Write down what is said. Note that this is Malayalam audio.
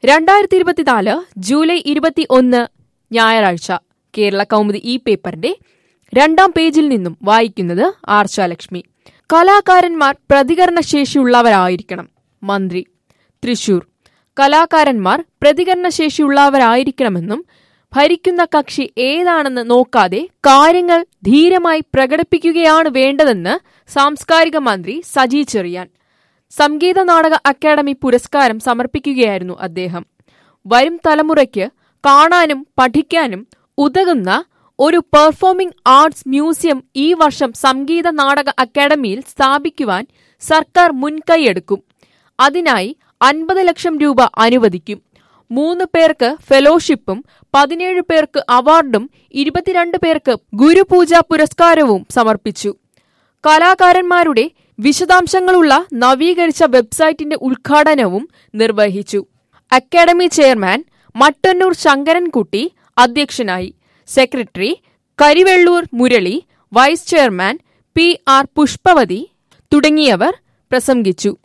രണ്ടായിരത്തി ഇരുപത്തിനാല് ജൂലൈ ഇരുപത്തി ഒന്ന് ഞായറാഴ്ച കേരള കൗമുദി ഈ പേപ്പറിന്റെ രണ്ടാം പേജിൽ നിന്നും വായിക്കുന്നത് ആർച്ചാലക്ഷ്മി കലാകാരന്മാർ പ്രതികരണശേഷിയുള്ളവരായിരിക്കണം മന്ത്രി തൃശൂർ കലാകാരന്മാർ പ്രതികരണശേഷിയുള്ളവരായിരിക്കണമെന്നും ഭരിക്കുന്ന കക്ഷി ഏതാണെന്ന് നോക്കാതെ കാര്യങ്ങൾ ധീരമായി പ്രകടിപ്പിക്കുകയാണ് വേണ്ടതെന്ന് സാംസ്കാരിക മന്ത്രി സജി ചെറിയാൻ സംഗീത നാടക അക്കാദമി പുരസ്കാരം സമർപ്പിക്കുകയായിരുന്നു അദ്ദേഹം വരും തലമുറയ്ക്ക് കാണാനും പഠിക്കാനും ഉതകുന്ന ഒരു പെർഫോമിംഗ് ആർട്സ് മ്യൂസിയം ഈ വർഷം സംഗീത നാടക അക്കാദമിയിൽ സ്ഥാപിക്കുവാൻ സർക്കാർ മുൻകൈയെടുക്കും അതിനായി അൻപത് ലക്ഷം രൂപ അനുവദിക്കും മൂന്ന് പേർക്ക് ഫെലോഷിപ്പും പതിനേഴ് പേർക്ക് അവാർഡും ഇരുപത്തിരണ്ട് പേർക്ക് ഗുരുപൂജ പുരസ്കാരവും സമർപ്പിച്ചു കലാകാരന്മാരുടെ വിശദാംശങ്ങളുള്ള നവീകരിച്ച വെബ്സൈറ്റിന്റെ ഉദ്ഘാടനവും നിർവഹിച്ചു അക്കാദമി ചെയർമാൻ മട്ടന്നൂർ ശങ്കരൻകുട്ടി അധ്യക്ഷനായി secretary Karivellur Murali vice chairman P R Pushpavathi തുടങ്ങിയവർ പ്രസംഗിച്ചു